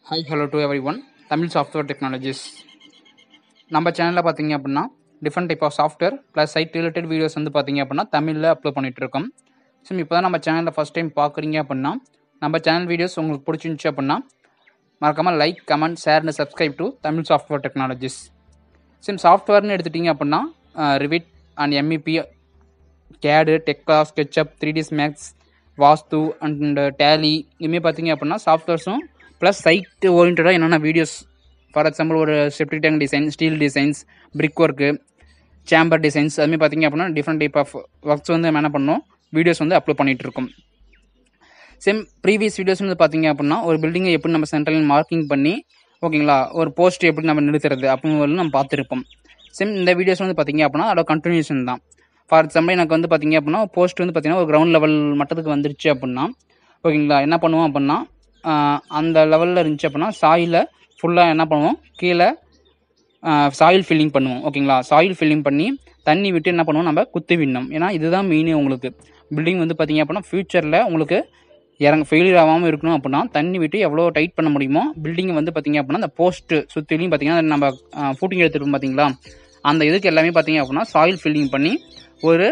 hi hello to everyone Tamil software technologies நம்ம சேனலில் பார்த்தீங்க அப்படின்னா different type of software plus side related videos வந்து பார்த்தீங்க அப்படின்னா தமிழில் அப்லோட் பண்ணிட்டு இருக்கோம் ஸோ இப்போ தான் நம்ம சேனலில் ஃபஸ்ட் டைம் பார்க்குறீங்க அப்படின்னா நம்ம சேனல் வீடியோஸ் உங்களுக்கு பிடிச்சிருந்துச்சு அப்படின்னா மறக்காமல் லைக் கமெண்ட் ஷேர்னு subscribe to Tamil software technologies சிம் சாஃப்ட்வேர்னு எடுத்துட்டிங்க அப்படின்னா Revit and MEP CAD Tekla SketchUp three DS Max Vastu and Tally இதுமாரி பார்த்தீங்க அப்படின்னா சாஃப்ட்வேர்ஸும் ப்ளஸ் சைட் ஓரியன்டாக என்னென்ன வீடியோஸ் ஃபார் எக்ஸாம்பிள் ஒரு septic tank design steel designs brick work chamber designs அதுமாதிரி பார்த்தீங்க அப்படின்னா டிஃப்ரெண்ட் டைப் ஆஃப் ஒர்க்ஸ் வந்து நம்ம என்ன பண்ணோம் வீடியோஸ் வந்து அப்லோட் பண்ணிகிட்டு இருக்கோம் சேம் ப்ரீவியஸ் வீடியோஸ் வந்து பார்த்தீங்க அப்படின்னா ஒரு பில்டிங்கை எப்படி நம்ம சென்ட்ரல் மார்க்கிங் பண்ணி ஓகேங்களா ஒரு போஸ்ட் எப்படி நம்ம நிறுத்துறது அப்படின்னு நம்ம பார்த்துருப்போம் சேம் இந்த வீடியோஸ் வந்து பார்த்தீங்க அப்படின்னா அதோட கண்டினியூஷன் தான் ஃபார் எக்ஸாம்பிள் எனக்கு வந்து பார்த்தீங்க அப்படின்னா போஸ்ட் வந்து பார்த்தீங்கன்னா ஒரு கிரவுண்ட் லெவல் மட்டத்துக்கு வந்துருச்சு அப்படின்னா ஓகேங்களா என்ன பண்ணுவோம் அப்படின்னா ஆஹ் அந்த லெவலில் இருந்துச்சு அப்படின்னா சாயில் ஃபுல்லாக என்ன பண்ணுவோம் கீழே சாயில் ஃபில்லிங் பண்ணுவோம் ஓகேங்களா சாயில் ஃபில்லிங் பண்ணி தண்ணி விட்டு என்ன பண்ணுவோம் நம்ம குத்தி விடணும் ஏன்னா இதுதான் மெயினே உங்களுக்கு பில்டிங் வந்து பார்த்தீங்க அப்படின்னா ஃப்யூச்சரில் உங்களுக்கு இறங்க ஃபெயிலியர் ஆகாமல் இருக்கணும் அப்படின்னா தண்ணி விட்டு எவ்வளோ டைட் பண்ண முடியுமோ பில்டிங்கை வந்து பார்த்தீங்க அப்படின்னா அந்த போஸ்ட்டு சுற்றிலையும் பார்த்தீங்கன்னா நம்ம ஃபூட்டிங் எடுத்துருப்போம் பார்த்தீங்களா அந்த இதுக்கு எல்லாமே பார்த்தீங்க அப்படின்னா சாயில் ஃபில்லிங் பண்ணி ஒரு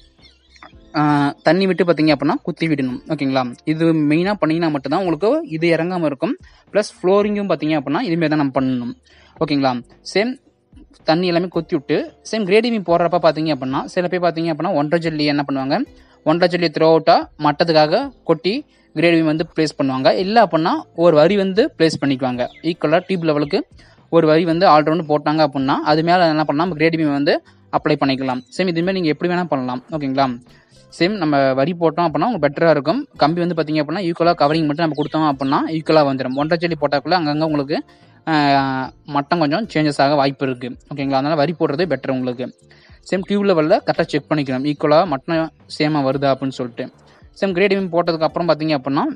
ஆஹ், தண்ணி விட்டு பார்த்தீங்க அப்படின்னா குத்தி விடணும் ஓகேங்களா இது மெயினாக பண்ணிங்கன்னா மட்டும்தான் உங்களுக்கு இது இறங்காமல் இருக்கும் ப்ளஸ் ஃப்ளோரிங்கும் பார்த்தீங்க அப்படின்னா இதுமாரி தான் நம்ம பண்ணணும் ஓகேங்களா சேம் தண்ணி எல்லாமே கொத்தி விட்டு சேம் கிரேடிங் போடுறப்ப பார்த்தீங்க அப்படின்னா சில பேர் பார்த்தீங்க அப்படின்னா ஒன்றரை ஜல்லி என்ன பண்ணுவாங்க ஒன்றரை ஜல்லி த்ரோ அவுட்டாக மட்டத்துக்காக கொட்டி கிரேடிங் வந்து ப்ளேஸ் பண்ணுவாங்க இல்லை அப்படின்னா ஒரு வரி வந்து ப்ளேஸ் பண்ணிக்குவாங்க ஈக்குவலாக டியூப் லெவலுக்கு ஒரு வரி வந்து ஆல்ரவுண்டு போட்டாங்க அப்படின்னா அது மேலே என்ன பண்ணலாம் கிரேடிங் வந்து அப்ளை பண்ணிக்கலாம் சேம் இதுமாதிரி நீங்கள் எப்படி வேணால் பண்ணலாம் ஓகேங்களா சேம் நம்ம வரி போட்டோம் அப்படின்னா உங்களுக்கு பெட்டராக இருக்கும் கம்பி வந்து பார்த்தீங்க அப்படின்னா ஈக்குவலாக கவரிங் மட்டும் நம்ம கொடுத்தோம் அப்படின்னா ஈக்குவலாக வந்துடும் ஒன்றரை ஜல்லி போட்டாக்குள்ள அங்கங்கே உங்களுக்கு ஆஹ், மட்டம் கொஞ்சம் சேஞ்சஸ் ஆக வாய்ப்பு இருக்குது ஓகேங்களா அதனால் வரி போடுறது பெட்டர் உங்களுக்கு சேம் டியூப் லெவலில் கரெக்டாக செக் பண்ணிக்கணும் ஈக்குவலாக மட்டம் சேமாக வருதா அப்படின்னு சொல்லிட்டு சேம் கிரேடிங் போட்டதுக்கு அப்புறம் பார்த்தீங்க அப்படின்னா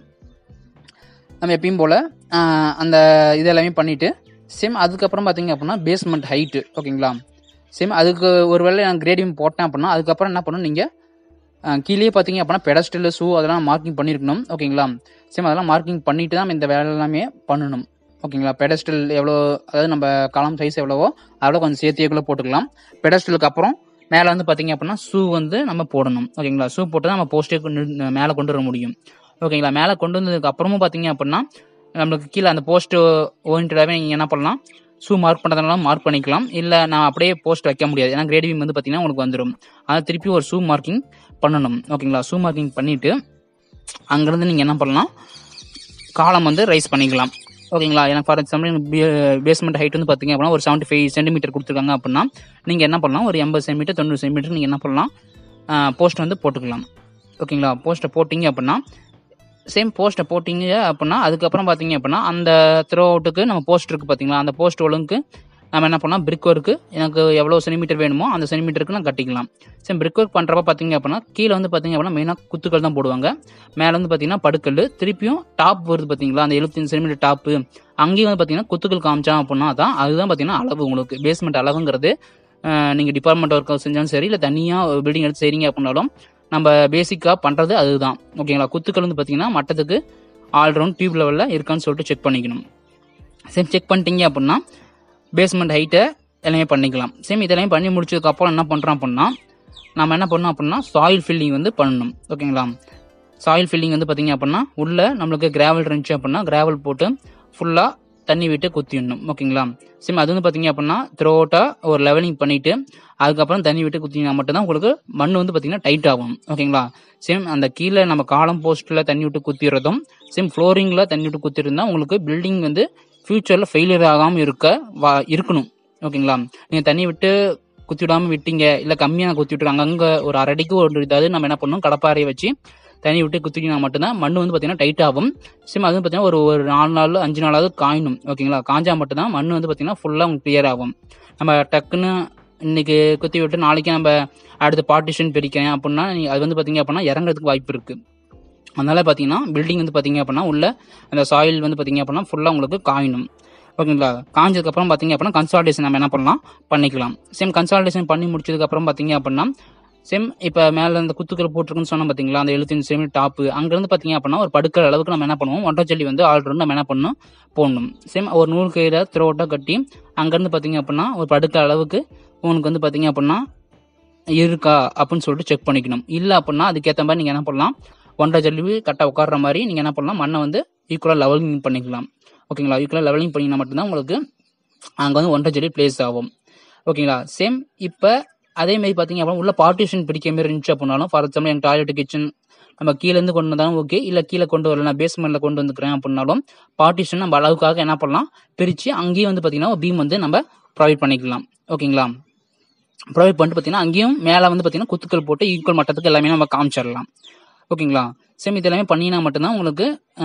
நம்ம எப்பயும் போல் அந்த இது எல்லாமே பண்ணிவிட்டு சேம் அதுக்கப்புறம் பார்த்தீங்க அப்படின்னா பேஸ்மெண்ட் ஹைட்டு ஓகேங்களா சேம் அதுக்கு ஒருவேளை நான் கிரேடிங் போட்டேன் அப்படின்னா அதுக்கப்புறம் என்ன பண்ணணும் நீங்கள் கீழே பார்த்தீங்க அப்படின்னா பெடஸ்டல் ஷூ அதெல்லாம் மார்க்கிங் பண்ணியிருக்கணும் ஓகேங்களா சேம் அதெல்லாம் மார்க்கிங் பண்ணிட்டு தான் நம்ம இந்த வேலை எல்லாமே பண்ணணும் ஓகேங்களா பெடஸ்டல் எவ்வளோ அதாவது நம்ம காலம் சைஸ் எவ்வளவோ அதோட கொஞ்சம் சேர்த்தியக்குள்ளே போட்டுக்கலாம் பெடஸ்டலுக்கு அப்புறம் மேலே வந்து பார்த்தீங்க அப்படின்னா ஷூ வந்து நம்ம போடணும் ஓகேங்களா ஷூ போட்டு தான் நம்ம போஸ்டே மேலே கொண்டு வர முடியும் ஓகேங்களா மேலே கொண்டு வந்ததுக்கு அப்புறமும் பார்த்தீங்க அப்படின்னா நம்மளுக்கு கீழே அந்த போஸ்ட் ஓரியன்டாகவே நீங்கள் என்ன பண்ணலாம் ஷூ மார்க் பண்ணுறதுனால மார்க் பண்ணிக்கலாம் இல்லை நான் அப்படியே போஸ்ட் வைக்க முடியாது ஏன்னா கிரேட் பீம் வந்து பார்த்தீங்கன்னா உங்களுக்கு வந்துடும் அதை திருப்பி ஒரு ஷூ மார்க்கிங் பண்ணணும் ஓகேங்களா ஷூ மார்க்கிங் பண்ணிவிட்டு அங்கேருந்து நீங்கள் என்ன பண்ணலாம் காலம் வந்து ரைஸ் பண்ணிக்கலாம் ஓகேங்களா எனக்கு ஃபார் எக்ஸாம்பிள் பேஸ்மெண்ட் ஹைட் வந்து பார்த்தீங்க அப்படின்னா ஒரு செவன்ட்டி ஃபைவ் சென்டிமீட்டர் கொடுத்துருக்காங்க அப்படின்னா நீங்கள் என்ன பண்ணலாம் ஒரு எண்பது சென்டிமீட்டர் தொண்ணூறு சென்டிமீட்டர் நீங்கள் என்ன பண்ணலாம் போஸ்ட் வந்து போட்டுக்கலாம் ஓகேங்களா போஸ்ட்டை போட்டிங்க அப்படின்னா சேம் போஸ்ட்டை போட்டிங்க அப்படின்னா அதுக்கப்புறம் பார்த்தீங்க அப்படின்னா அந்த த்ரோ அவுட்டுக்கு நம்ம போஸ்ட் இருக்குது பார்த்தீங்களா அந்த போஸ்ட் ஒழுங்குக்கு நம்ம என்ன பண்ணலாம் பிரிக் ஒர்க்கு எனக்கு எவ்வளோ சென்டிமீட்டர் வேணுமோ அந்த சென்டிமீட்டருக்கு நான் கட்டிக்கலாம் சரி பிரிக் ஒர்க் பண்ணுறப்ப பார்த்தீங்க அப்படின்னா கீழே வந்து பார்த்தீங்க அப்படின்னா மெயினாக குத்துக்கள் தான் போடுவாங்க மேலே வந்து பார்த்தீங்கன்னா படுக்கல் திருப்பியும் டாப் வருது பார்த்தீங்களா அந்த எழுபத்தஞ்சு சென்டிமீட்டர் டாப்பு அங்கேயும் வந்து பார்த்தீங்கன்னா குத்துக்கள் காமிச்சான் அப்படின்னா தான் அதுதான் பார்த்தீங்கன்னா அளவு உங்களுக்கு பேஸ்மெண்ட் அளவுங்கிறது நீங்கள் டிபார்ட்மெண்ட் ஒர்க் செஞ்சாலும் சரி இல்லை தனியாக பில்டிங் எடுத்து செய்றீங்க அப்படின்னாலும் நம்ம பேசிக்காக பண்ணுறது அதுதான் ஓகேங்களா குத்துக்கள் வந்து பார்த்தீங்கன்னா மட்டத்துக்கு ஆல்ரவுண்ட் டியூப் லெவலில் இருக்கான்னு சொல்லிட்டு செக் பண்ணிக்கணும் சேம் செக் பண்ணிட்டீங்க அப்படின்னா பேஸ்மெண்ட் ஹைட்டை எல்லாமே பண்ணிக்கலாம் சேம் இதெல்லாம் பண்ணி முடிச்சதுக்கப்புறம் என்ன பண்ணுறோம் அப்படின்னா நம்ம என்ன பண்ணோம் அப்படின்னா சாயில் ஃபில்லிங் வந்து பண்ணணும் ஓகேங்களா சாயில் ஃபில்லிங் வந்து பார்த்தீங்க அப்படின்னா உள்ள நம்மளுக்கு கிராவல் இருந்துச்சு அப்படின்னா கிராவல் போட்டு ஃபுல்லாக தண்ணி விட்டு குத்திடணும் ஓகேங்களா சேம் அது வந்து பார்த்தீங்க அப்படின்னா த்ரோ அவுட்டாக ஒரு லெவலிங் பண்ணிவிட்டு அதுக்கப்புறம் தண்ணி விட்டு குத்தினா மட்டும்தான் உங்களுக்கு மண் வந்து பார்த்தீங்கன்னா டைட் ஆகும் ஓகேங்களா சேம் அந்த கீழே நம்ம காலம் போஸ்ட்டில் தண்ணி விட்டு குத்திடுறதும் சேம் ஃப்ளோரிங்கில் தண்ணி விட்டு குத்திருந்தா உங்களுக்கு பில்டிங் வந்து ஃப்யூச்சரில் ஃபெயிலியர் ஆகாமல் இருக்க வா இருக்கணும் ஓகேங்களா நீங்கள் தண்ணி விட்டு குத்தி விடாமல் விட்டீங்க இல்லை கம்மியாக குத்தி விட்டுரு அங்கங்கே ஒரு அரை அடிக்கு ஒரு இதாவது நம்ம என்ன பண்ணணும் கடப்பாறையை வச்சு தண்ணி விட்டு குத்திக்கினா மட்டும்தான் மண் வந்து பார்த்தீங்கன்னா டைட் ஆகும் சிம் அது வந்து பார்த்தீங்கன்னா ஒரு ஒரு நாலு நாள் அஞ்சு நாளாவது காயணும் ஓகேங்களா காஞ்சா மட்டும்தான் மண் வந்து பார்த்தீங்கன்னா ஃபுல்லாக உங்களுக்கு கிளியர் ஆகும் நம்ம டக்குன்னு இன்னைக்கு குத்தி விட்டு நாளைக்கு நம்ம அடுத்த பார்ட்டிஷன் பிரிக்கிறேன் அப்படின்னா நீ- அது வந்து பார்த்தீங்க அப்படின்னா இறங்குறதுக்கு வாய்ப்பு இருக்குது அதனால பார்த்தீங்கன்னா பில்டிங் வந்து பார்த்தீங்க அப்படின்னா உள்ள அந்த சாயில் வந்து பார்த்தீங்க அப்படின்னா ஃபுல்லாக உங்களுக்கு காயணும் ஓகேங்களா காஞ்சதுக்கப்புறம் பார்த்தீங்க அப்படின்னா கன்சால்டேஷன் நம்ம என்ன பண்ணலாம் பண்ணிக்கலாம் சேம் கன்சால்டேஷன் பண்ணி முடிச்சதுக்கப்புறம் பார்த்தீங்க அப்படின்னா சேம் இப்போ மேலே இந்த குத்துக்கள் போட்டிருக்குன்னு சொன்னோம் பார்த்தீங்களா அந்த எழுத்தின் சேம் டாப்பு அங்கேருந்து பார்த்தீங்க அப்படின்னா ஒரு படுக்கிற அளவுக்கு நம்ம என்ன பண்ணுவோம் ஒன்றரை ஜல்லி வந்து ஆல்ரெடி நம்ம என்ன பண்ணணும் போடணும் சேம் ஒரு நூல் கயிறை த்ரோட்டாக கட்டி அங்கேருந்து பார்த்தீங்க அப்படின்னா ஒரு படுக்கிற அளவுக்கு உங்களுக்கு வந்து பார்த்தீங்க அப்படின்னா இருக்கா அப்படின்னு சொல்லிட்டு செக் பண்ணிக்கணும் இல்லை அப்படின்னா அதுக்கேற்ற மாதிரி நீங்கள் என்ன பண்ணலாம் ஒன்றரை ஜல்லி கரெக்டாக உட்கார்ற மாதிரி நீங்கள் என்ன பண்ணலாம் மண்ணை வந்து ஈக்குவலாக லெவலிங் பண்ணிக்கலாம் ஓகேங்களா ஈக்குவலாக லெவலிங் பண்ணிங்கன்னா மட்டும்தான் உங்களுக்கு அங்கே வந்து ஒன்றரை ஜல்லி பிளேஸ் ஆகும் ஓகேங்களா சேம் இப்போ அதே மாதிரி பார்த்தீங்க அப்படின்னா உள்ள பார்ட்டிஷன் பிடிக்க மாதிரி இருந்துச்சு அப்படின்னாலும் ஃபார் எக்ஸாம்பிள் எங்கள் டாய்லெட் கிச்சன் நம்ம கீழேருந்து கொண்டு வந்தாலும் ஓகே இல்லை கீழே கொண்டு வரல நான் பேஸ்மெண்ட்டில் கொண்டு வந்துக்கிறேன் அப்படின்னாலும் பார்ட்டிஷன் நம்ம அளவுக்காக என்ன பண்ணலாம் பிரித்து அங்கேயும் வந்து பார்த்தீங்கன்னா பீம் வந்து நம்ம ப்ரொவைட் பண்ணிக்கலாம் ஓகேங்களா ப்ரொவைட் பண்ணிட்டு பார்த்தீங்கன்னா அங்கேயும் மேலே வந்து பார்த்தீங்கன்னா குத்துக்கள் போட்டு ஈக்குவல் மட்டத்துக்கு எல்லாமே நம்ம காமிச்சிடலாம் ஓகேங்களா சேம் இது எல்லாமே பண்ணினா மட்டும்தான் உங்களுக்கு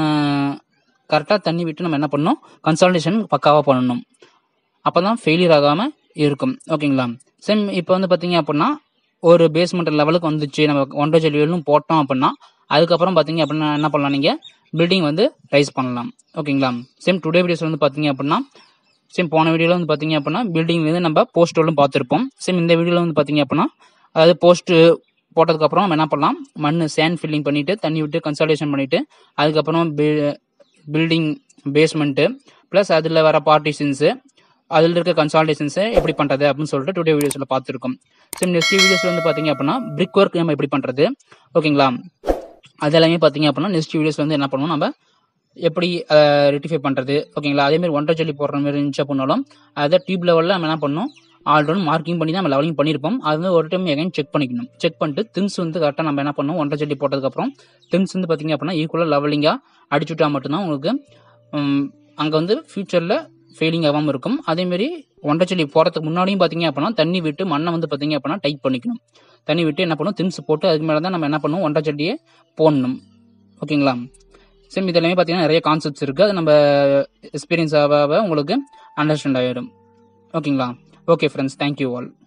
கரெக்டாக தண்ணி விட்டு நம்ம என்ன பண்ணணும் கன்சல்டேஷன் பக்காவாக பண்ணணும் அப்போ தான் ஃபெயிலியர் ஆகாமல் இருக்கும் ஓகேங்களா சேம் இப்போ வந்து பார்த்தீங்க அப்படின்னா ஒரு பேஸ்மெண்ட் லெவலுக்கு வந்துச்சு நம்ம ஒன்றரை ஜெல்லியும் போட்டோம் அப்படின்னா அதுக்கப்புறம் பார்த்தீங்க அப்படின்னா என்ன பண்ணலாம் நீங்கள் பில்டிங் வந்து ரைஸ் பண்ணலாம் ஓகேங்களா சேம் டுடே வீடியோஸ் வந்து பார்த்தீங்க அப்படின்னா சேம் போன வீடியோவில் வந்து பார்த்தீங்க அப்படின்னா பில்டிங் வந்து நம்ம போஸ்டோலும் பார்த்துருப்போம் சேம் இந்த வீடியோவில் வந்து பார்த்தீங்க அப்படின்னா அதாவது போஸ்ட்டு போட்டதுக்கப்புறம் நம்ம என்ன பண்ணலாம் மண் சேண்ட் ஃபில்லிங் பண்ணிவிட்டு தண்ணி விட்டு கன்சல்டேஷன் பண்ணிவிட்டு அதுக்கப்புறம் பில்டிங் பேஸ்மெண்ட்டு ப்ளஸ் அதில் வர பார்ட்டிஷன்ஸு அதில் இருக்க கன்சால்டேஷன்ஸை எப்படி பண்ணுறது அப்படின்னு சொல்லிட்டு டுடே வீடியோஸில் பார்த்துருக்கோம் ஸோ நெக்ஸ்ட் வீடியோஸில் வந்து பார்த்தீங்க அப்படின்னா பிரிக் ஒர்க் நம்ம எப்படி பண்ணுறது ஓகேங்களா அது எல்லாமே பார்த்தீங்க அப்படின்னா நெக்ஸ்ட் வீடியோஸ் வந்து என்ன பண்ணுவோம் நம்ம எப்படி ரெட்டிஃபை பண்ணுறது ஓகேங்களா அதேமாதிரி ஒன்றரை ஜல்லி போடுற மாதிரி இருந்துச்சு அப்படின்னாலும் அதை டியூப் லெவலில் நம்ம என்ன பண்ணணும் ஆல்ரெடி மார்க்கிங் பண்ணி தான் நம்ம லெவலிங் பண்ணியிருப்போம் அது வந்து ஒரு டைம் எகைன் செக் பண்ணிக்கணும் செக் பண்ணிட்டு திங்ஸ் வந்து கரெக்டாக நம்ம என்ன பண்ணணும் ஒன்றரை ஜல்லி போட்டதுக்கப்புறம் திங்ஸ் வந்து பார்த்தீங்க அப்படின்னா ஈக்குவலாக லெவலிங்காக அடிச்சுட்டா மட்டும்தான் உங்களுக்கு அங்கே வந்து ஃபியூச்சரில் ஃபெயிலிங் ஆகாமல் இருக்கும் அதேமாரி ஒன்றரை செடி போகிறதுக்கு முன்னாடியும் பார்த்தீங்க அப்படின்னா தண்ணி விட்டு மண்ணை வந்து பார்த்தீங்க அப்படின்னா டைட் பண்ணிக்கணும் தண்ணி விட்டு என்ன பண்ணணும் திங்ஸ் போட்டு அதுக்கு மேலே தான் நம்ம என்ன பண்ணுவோம் ஒன்றரை செடியை போடணும் ஓகேங்களா சேம் இதெல்லாமே பார்த்தீங்கன்னா நிறைய கான்செப்ட்ஸ் இருக்குது அது நம்ம எக்ஸ்பீரியன்ஸ் ஆக உங்களுக்கு அண்டர்ஸ்டாண்ட் ஆகிடும் ஓகேங்களா ஓகே ஃப்ரெண்ட்ஸ் தேங்க்யூ ஆல்